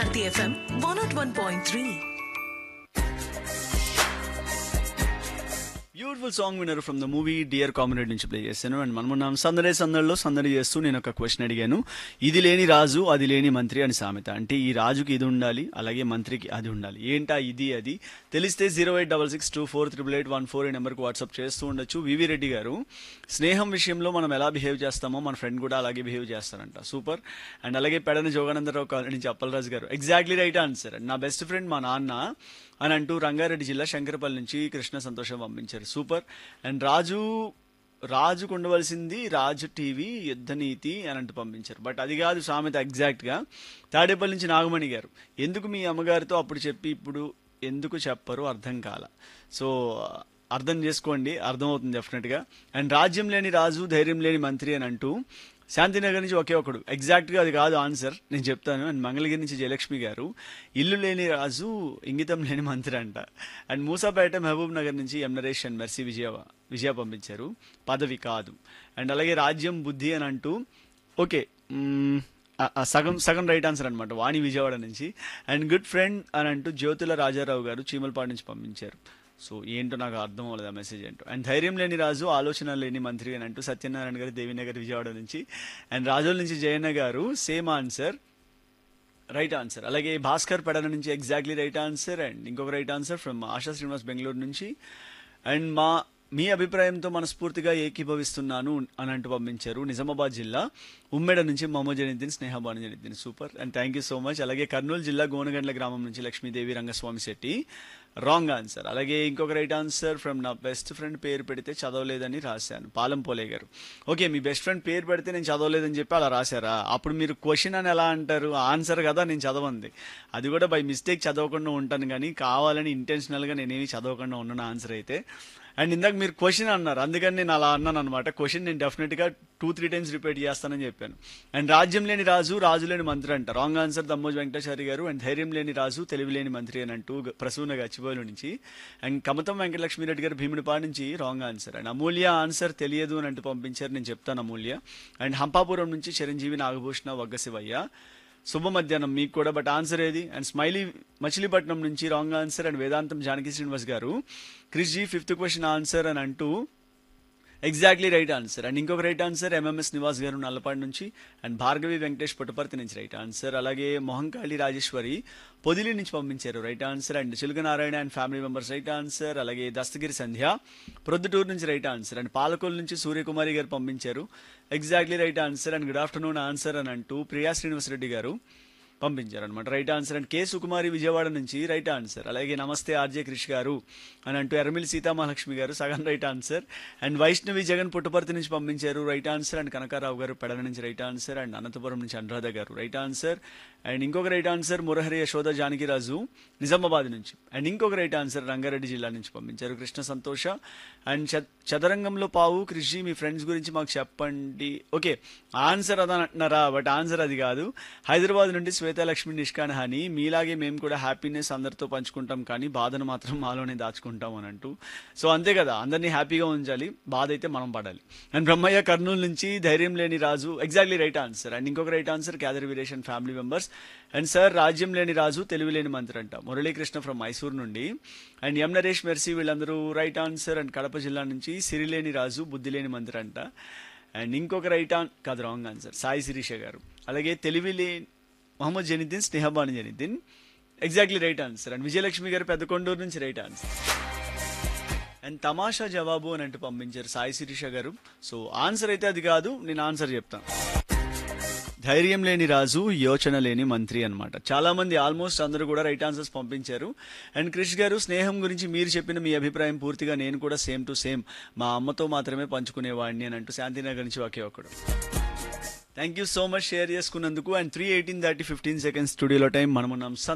Bharati FM one naught one point three beautiful song విన్నారు from the movie dear comrade నుంచి play చేశాను and మనం ఉన్నాం సందడే సందడిలో సందడి చేస్తూ నేను ఒక క్వశ్చన్ అడిగాను ఇది లేని రాజు అది లేని మంత్రి అని సామెత అంటే ఈ రాజుకి ఇది ఉండాలి అలాగే మంత్రికి అది ఉండాలి ఏంటా ఇది అది తెలిస్తే zero eight double six two four triple eight one four ఈ నెంబర్కి వాట్సాప్ చేస్తూ ఉండొచ్చు వివి రెడ్డి గారు స్నేహం విషయంలో మనం ఎలా బిహేవ్ చేస్తామో మన ఫ్రెండ్ కూడా అలాగే బిహేవ్ చేస్తారంట సూపర్ అండ్ అలాగే పెడన జోగానందరావు కాలనీ నుంచి అప్పలరాజు గారు ఎగ్జాక్ట్లీ రైట్ ఆన్సర్ నా బెస్ట్ ఫ్రెండ్ మా నాన్న అని అంటూ రంగారెడ్డి జిల్లా శంకరపల్లి నుంచి కృష్ణ సంతోషం పంపించారు సూపర్ అండ్ రాజు రాజుకు ఉండవలసింది రాజు టీవీ యుద్ధ నీతి అని అంటూ పంపించారు బట్ అది కాదు సామెత ఎగ్జాక్ట్గా తాడేపల్లి నుంచి నాగమణి గారు ఎందుకు మీ అమ్మగారితో అప్పుడు చెప్పి ఇప్పుడు ఎందుకు చెప్పరు అర్థం కాల సో అర్థం చేసుకోండి అర్థమవుతుంది డెఫినెట్గా అండ్ రాజ్యం లేని రాజు ధైర్యం లేని మంత్రి అని అంటూ శాంతినగర్ నుంచి ఒకే ఒకడు ఎగ్జాక్ట్గా అది కాదు ఆన్సర్ నేను చెప్తాను అండ్ మంగళగిరి నుంచి జయలక్ష్మి గారు ఇల్లు లేని రాజు ఇంగితం లేని మంత్రి అంట అండ్ మూసాపేట మహబూబ్ నగర్ నుంచి M Naresh and Mercy Vijaya Vijaya పంపించారు పదవి కాదు అండ్ అలాగే రాజ్యం బుద్ధి అని అంటూ ఓకే మ్మ్, ఆ, ఆ, సగం సగం రైట్ ఆన్సర్ అనమాట వాణి విజయవాడ నుంచి అండ్ గుడ్ ఫ్రెండ్ అని అంటూ జ్యోతుల రాజారావు గారు చీమలపాడు నుంచి పంపించారు సో ఏంటో నాకు అర్థం అవ్వలేదు ఆ మెసేజ్ ఏంటో అండ్ ధైర్యం లేని రాజు ఆలోచన లేని మంత్రి అని అంటూ సత్యనారాయణ గారు దేవినగర్ విజయవాడ నుంచి అండ్ రాజోల్ నుంచి జయన్న గారు సేమ్ ఆన్సర్ రైట్ ఆన్సర్ అలాగే భాస్కర్ పెడన నుంచి ఎగ్జాక్ట్లీ రైట్ ఆన్సర్ అండ్ ఇంకొక right answer from Asha Srinivas Bengaluru నుంచి అండ్ మా మీ అభిప్రాయంతో మనస్ఫూర్తిగా ఏకీభవిస్తున్నాను అని అంటూ పంపించారు నిజామాబాద్ జిల్లా ఉమ్మెడ నుంచి Mohammed Janiddin Snehabanu Janiddin super and thank you so much అలాగే కర్నూలు జిల్లా గోనగండ్ల గ్రామం నుంచి లక్ష్మీదేవి రంగస్వామి శెట్టి రాంగ్ ఆన్సర్ అలాగే ఇంకొక రైట్ ఆన్సర్ ఫ్రమ్ నా బెస్ట్ ఫ్రెండ్ పేరు పెడితే చదవలేదని రాశాను పాలం పోలే గారు ఓకే మీ బెస్ట్ ఫ్రెండ్ పేరు పెడితే నేను చదవలేదని చెప్పి అలా రాశారా అప్పుడు మీరు క్వశ్చన్ అని ఎలా అంటారు ఆన్సర్ కదా నేను చదవంది అది కూడా బై మిస్టేక్ చదవకుండా ఉంటాను కానీ కావాలని ఇంటెన్షనల్గా నేనేమి చదవకుండా ఉన్నాను ఆన్సర్ అయితే అండ్ ఇందాక మీరు క్వశ్చన్ అన్నారు అందుకని నేను అలా అన్నాను అనమాట క్వశ్చన్ నేను డెఫినెట్గా టూ త్రీ టైమ్స్ రిపీట్ చేస్తానని చెప్పాను అండ్ రాజ్యం లేని రాజు రాజు లేని మంత్రి అంట రాంగ్ ఆన్సర్ దమ్మోజ్ వెంకటేశ్వరి గారు అండ్ ధైర్యం లేని రాజు తెలివి లేని మంత్రి అని అంటూ గ- ప్రసూన గచ్చిబోలు నుంచి అండ్ కమతం వెంకటలక్ష్మిరెడ్డి గారు భీముడిపాడు నుంచి wrong answer and Amulya answer తెలియదు అని అంటూ పంపించారు నేను చెప్తాను అమూల్య అండ్ హంపాపురం నుంచి చిరంజీవి నాగభూషణ వగ్గశివయ్య శుభ మధ్యాహ్నం మీకు కూడా బట్ ఆన్సర్ ఏది అండ్ స్మైలీ మచిలీపట్నం నుంచి wrong answer and Vedantam Janaki Srinivas గారు Krish ji fifth question answer అని అంటూ ఎగ్జాక్ట్లీ రైట్ ఆన్సర్ అండ్ ఇంకొక రైట్ ఆన్సర్ ఎంఎంఎస్ నివాస్ గారు నల్లపాడు నుంచి అండ్ భార్గవి వెంకటేష్ పుట్టపర్తి నుంచి రైట్ ఆన్సర్ అలాగే మొహంకాళి రాజేశ్వరి పొదిలి నుంచి పంపించారు right answer and Chiluka Narayana and family members right answer అలాగే దస్తగిరి సంధ్య ప్రొద్దుటూరు నుంచి రైట్ ఆన్సర్ అండ్ పాలకొల్లు నుంచి సూర్యకుమారి గారు పంపించారు exactly right answer and good afternoon answer అని అంటూ ప్రియా శ్రీనివాసరెడ్డి గారు పంపించారు అనమాట right answer and K Sukumari Vijayawada నుంచి రైట్ ఆన్సర్ అలాగే నమస్తే ఆర్జే క్రిష్ గారు అని అంటూ ఎర్రమిల్ సీతామహాలక్ష్మి గారు సగం right answer and Vaishnavi Jagan Puttaparthi నుంచి పంపించారు రైట్ ఆన్సర్ అండ్ కనకారావు గారు పెడల నుంచి రైట్ ఆన్సర్ అండ్ అనంతపురం నుంచి అనురాధ గారు రైట్ ఆన్సర్ అండ్ ఇంకొక రైట్ ఆన్సర్ మురహరి యశోద జానకిరాజు నిజామాబాద్ నుంచి అండ్ ఇంకొక రైట్ ఆన్సర్ రంగారెడ్డి జిల్లా నుంచి పంపించారు కృష్ణ సంతోష అండ్ చ- చదరంగంలో పావు కృషి మీ ఫ్రెండ్స్ గురించి మాకు చెప్పండి ఓకే ఆన్సర్ అదా అంటున్నారా బట్ ఆన్సర్ అది కాదు హైదరాబాద్ నుండి శ్వేతలక్ష్మి నిష్కాన్ హాని మీలాగే మేము కూడా హ్యాపీనెస్ అందరితో పంచుకుంటాం కానీ బాధను మాత్రం మాలోనే దాచుకుంటాం అని అంటూ సో అంతే కదా అందరినీ హ్యాపీగా ఉంచాలి బాధ అయితే మనం పడాలి అండ్ బ్రహ్మయ్య కర్నూలు నుంచి ధైర్యం లేని రాజు ఎగ్జాక్ట్లీ రైట్ ఆన్సర్ అండ్ ఇంకొక right answer Kyadar Veereshan family members and sir రాజ్యం లేని రాజు తెలివి లేని మంత్రి అంట మురళీకృష్ణ ఫ్రమ్ మైసూర్ నుండి అండ్ ఎం నరేష్ మెర్సీ వీళ్ళందరూ రైట్ ఆన్సర్ అండ్ కడప జిల్లా నుంచి సిరిలేని రాజు బుద్ధి లేని మంత్రి అంట అండ్ ఇంకొక రైట్ ఆన్ కాదు రాంగ్ ఆన్సర్ సాయి శిరీష గారు అలాగే తెలివి లేని Mohammed Janiddin Snehabani Janiddin exactly right answer and Vijayalakshmi గారు పెద్దకొండూరు నుంచి రైట్ ఆన్సర్ అండ్ తమాషా జవాబు అని అంటూ పంపించారు సాయి శిరీష గారు సో ఆన్సర్ అయితే అది కాదు నేను ఆన్సర్ చెప్తాను ధైర్యం లేని రాజు యోచన లేని మంత్రి అన్నమాట చాలా మంది ఆల్మోస్ట్ అందరూ కూడా రైట్ ఆన్సర్స్ పంపించారు అండ్ క్రిష్ గారు స్నేహం గురించి మీరు చెప్పిన మీ అభిప్రాయం పూర్తిగా నేను కూడా సేమ్ టు సేమ్ మా అమ్మతో మాత్రమే పంచుకునేవాడిని అని అంటూ శాంతినగర్ నుంచి ఒకే ఒకడు thank you so much share చేసుకున్నందుకు and three eighteen thirty fifteen seconds స్టూడియోలో టైం మనం ఉన్నాం